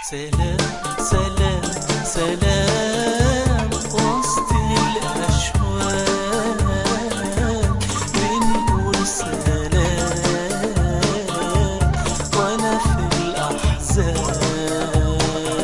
سلام سلام سلام وسط الأشواق بنقول سلام وأنا في الأحزان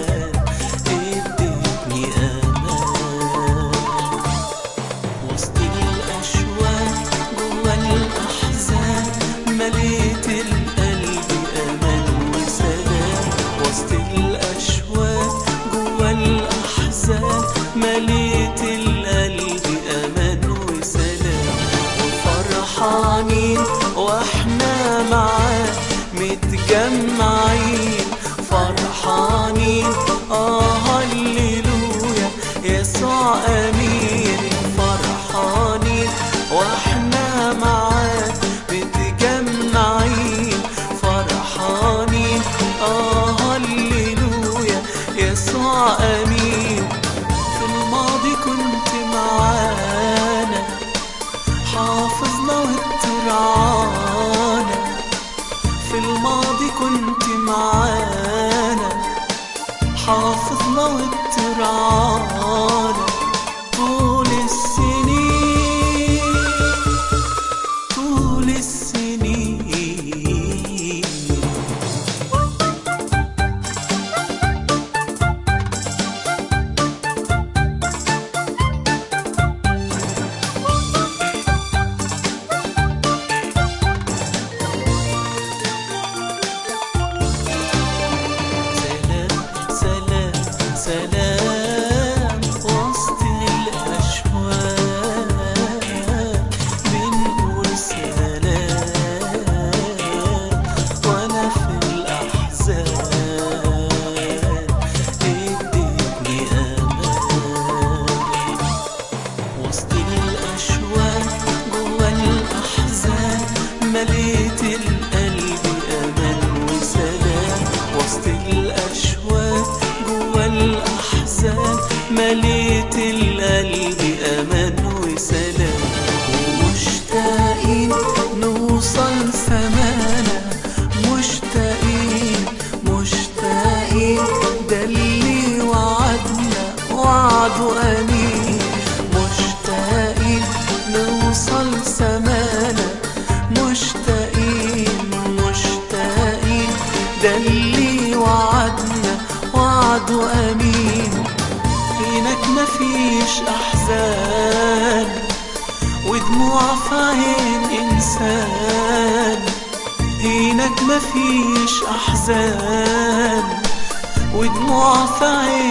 اديتني أمان وسط الأشواق جوا الأحزان مليت القلب أمان وسلام وسط الأشواق جوا الأحزان مليت القلب أمان وسلام وفرحانين واحنا معاه متجمعين فرحانين آه هللويا يسوع أمين فرحانين واحنا معاه متجمعين فرحانين آه هللويا يسوع أمين في الماضي كنت معانا حافظنا وترعانا في الماضي كنت معانا حافظنا وترعانا طول السنين طول السنين سلام سلام سلام وسط الأشواق بنقول سلام وأنا في الأحزان اديتني أمان وسط الأشواق جوا الأحزان مليت القلب أمان وسلام وسط الأشواق جوا الأحزان مليت القلب أمان وسلام ومشتاقين نوصل سمانا مشتاقين مشتاقين ده اللي وعدنا وعده أمين مشتاقين نوصل سمانا مشتاقين مشتاقين ده اللي وعدنا وعده أمين هناك مفيش أحزان ودموع في عين إنسان هناك مفيش أحزان ودموع في عين